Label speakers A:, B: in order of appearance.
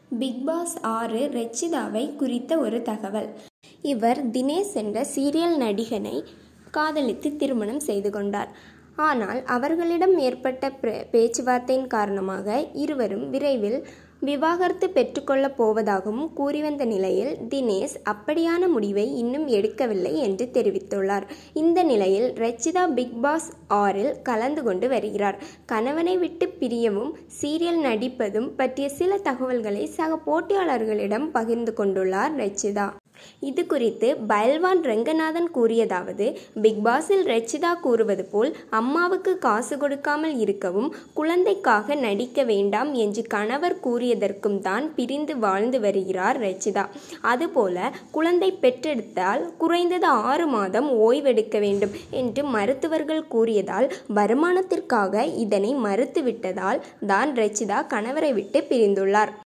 A: big pass ஆறு ரச்சிதாவை குறித்த ஒரு தகவல் இவர் தினேஷ் என்ற சீரியல் நடிகனை காதலித்து திருமணம் செய்து கொண்டார் ஆனால் அவர்களிடம் ஏற்பட்ட பேச்சுவார்த்தையின் காரணமாக இருவரும் விரைவில் விவாகரத்து பெற்றுக்கொள்ளப் போவதாகவும் கூறி வந்த நிலையில் தினேஷ் அப்படியான முடிவை இன்னும் எடுக்கவில்லை என்று தெரிவித்துள்ளார் இந்த நிலையில் ரச்சிதா பிக் பாஸ் ஆறில் கலந்து கொண்டு வருகிறார் கணவனை விட்டு பிரியவும் சீரியல் நடிப்பதும் பற்றிய சில தகவல்களை சக போட்டியாளர்களிடம் பகிர்ந்து கொண்டுள்ளார் ரச்சிதா இது குறித்து பல்வான் ரங்கநாதன் கூறியதாவது பிக் பாஸில் ரச்சிதா கூறுவது போல் அம்மாவுக்கு காசு கொடுக்காமல் இருக்கவும் குழந்தைக்காக நடிக்க வேண்டாம் என்று கணவர் கூறியதற்கும் தான் பிரிந்து வாழ்ந்து வருகிறார் ரச்சிதா அதுபோல குழந்தை பெற்றெடுத்தால் குறைந்தது ஆறு மாதம் ஓய்வெடுக்க வேண்டும் என்று மருத்துவர்கள் கூறியதால் வருமானத்திற்காக இதனை மறுத்துவிட்டதால் தான் ரச்சிதா கணவரை விட்டு பிரிந்துள்ளார்